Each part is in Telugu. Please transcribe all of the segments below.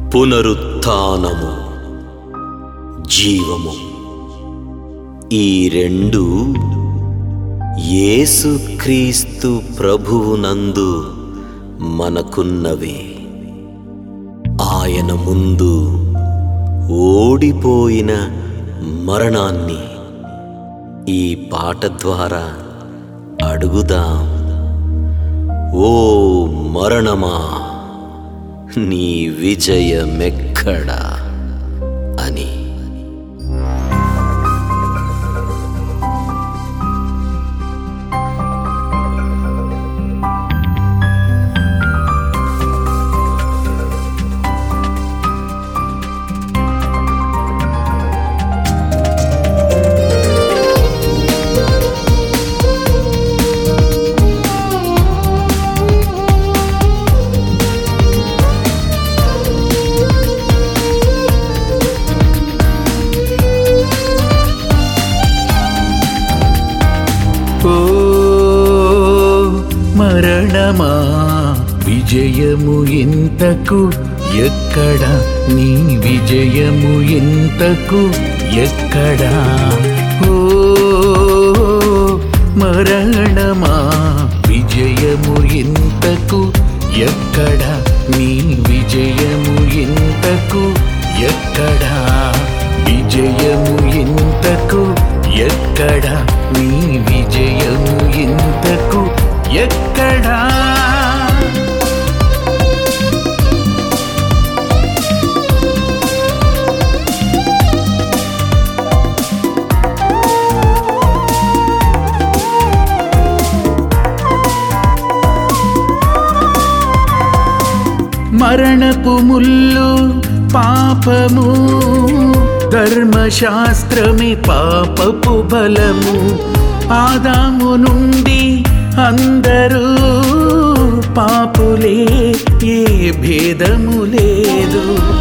పునరుత్థానము జీవము ఈ రెండు యేసుక్రీస్తు ప్రభువునందు మనకున్నవే ఆయన ముందు ఓడిపోయిన మరణాన్ని ఈ పాట ద్వారా అడుగుదాం ఓ మరణమా నీ విజయమెక్కడా అని ఓ మరణమా విజయము ఇంతకు ఎక్కడ నీ విజయము ఇంతకు ఎక్కడా ఓ మరణమా విజయము ఇంతకు ఎక్కడ నీ విజయము ఇంతకు ఎక్కడా విజయము ఇంతకు ఎక్కడ నీ విజయము ఇంతకు ఎక్కడా మరణపు ముల్లు పాపము ధర్మశాస్త్రమే పాపపు బలము ఆదాము నుండి అందరూ పాపులే ఏ భేదము లేదు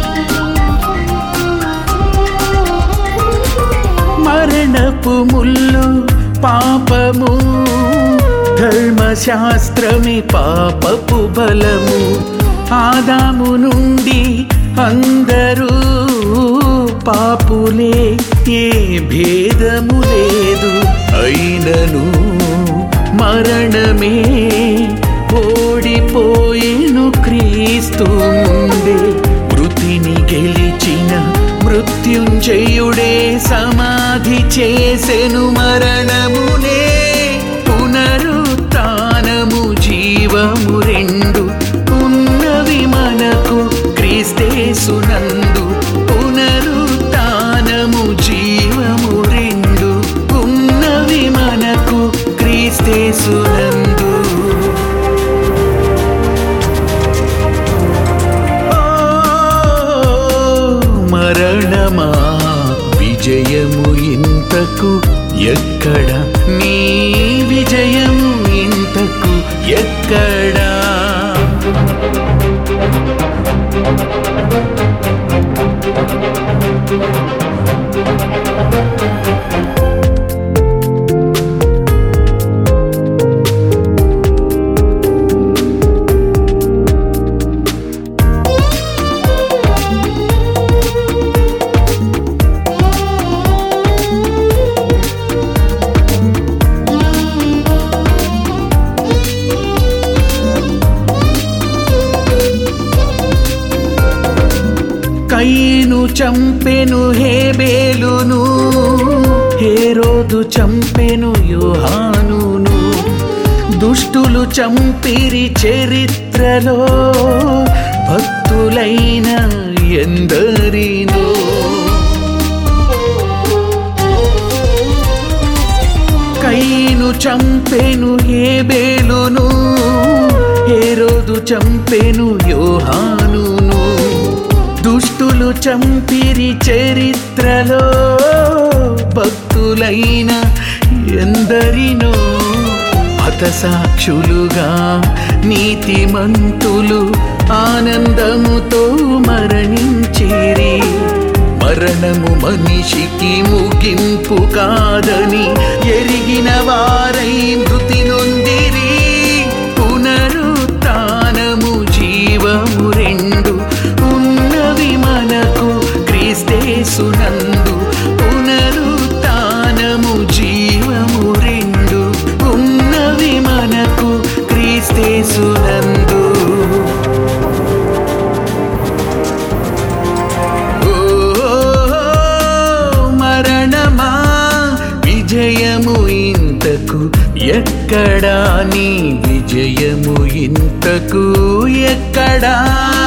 మరణపు ముల్లు పాపము ధర్మశాస్త్రమే పాపపు బలము ఆదాము నుండి అందరూ పాపులే ఏ భేదము లేదు అయినను మరణమే ఓడిపోయేను క్రీస్తు ముందే మృతిని గెలిచిన మృత్యుంజయుడే సమాధి చేసెను మరణమునే పునరుత్నము జీవము రెండు ఉన్నవి మనకు క్రీస్తేసునందు పునరుత్నము జీవము రెండు ఉన్నవి మనకు క్రీస్తేసునందు ఓ మరణమా విజయము ఇంతకు ఎక్కడ నీ విజయము ఇంతకు ఎక్కడా కయ్యను చంపెను హేబేలును హేరోదు చంపెను యోహానును దుష్టులు చంపిరి చరిత్రలో భక్తులైన ఎందరినో కయ్యను చంపెను హేబేలును హేరోదు చంపెను యోహానును దుష్టులు చంపిరి చరిత్రలో భక్తులైన ఎందరినో హతసాక్షులుగా నీతిమంతులు ఆనందముతో మరణించిరి మరణము మనిషికి ముగింపు కాదని ఎరిగిన వారై మృతి నొందిరి పునరుత్నము జీవము రెండు ఉన్నవి ఎక్కడా నీ విజయము ఇంతకు ఎక్కడా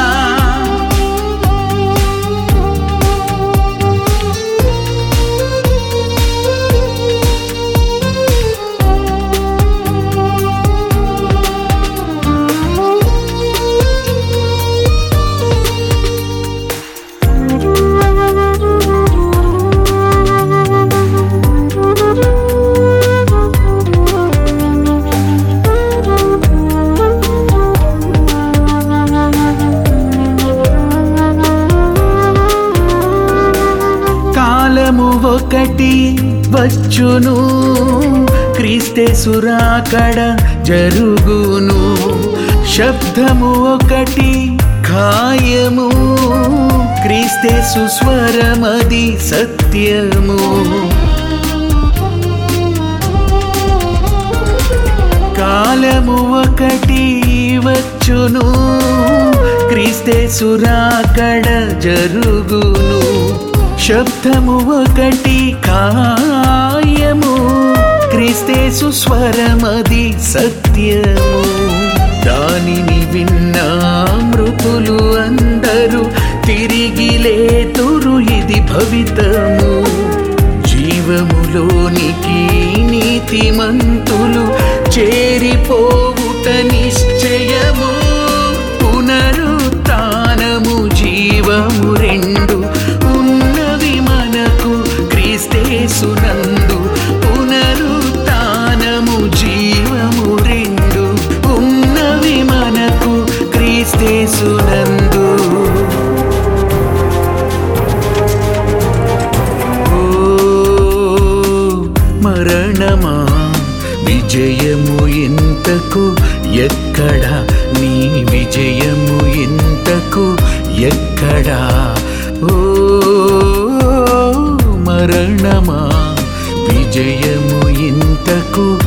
కాలము ఒకటి వచ్చును క్రీస్తే సురాకడ జరుగును శబ్దము ఒకటి ఖాయము క్రీస్తే సుస్వరమది సత్యము కాలము ఒకటి వచ్చును క్రీస్తే సురాకడ జరుగును శబ్దము ఒకటి కాయము క్రీస్తే సుస్వరమది సత్యము దానిని విన్నా మృతులు అందరూ తిరిగి లేతురు ఇది భవితము జీవములోనికి నీతిమంతులు చేరిపోవుట నిశ్చయము పునరుత్నము జీవము రెండు ఉన్నవి మనకు క్రీస్తేసునందు పునరుత్నము జీవము రెండు ఉన్నవి మనకు క్రీస్తేసునందు ఓ మరణమా విజయము ఇంతకు ఎక్కడ నీ విజయము ఇంతకు ఎక్కడా ఓ మరణమా విజయము ఇంతకు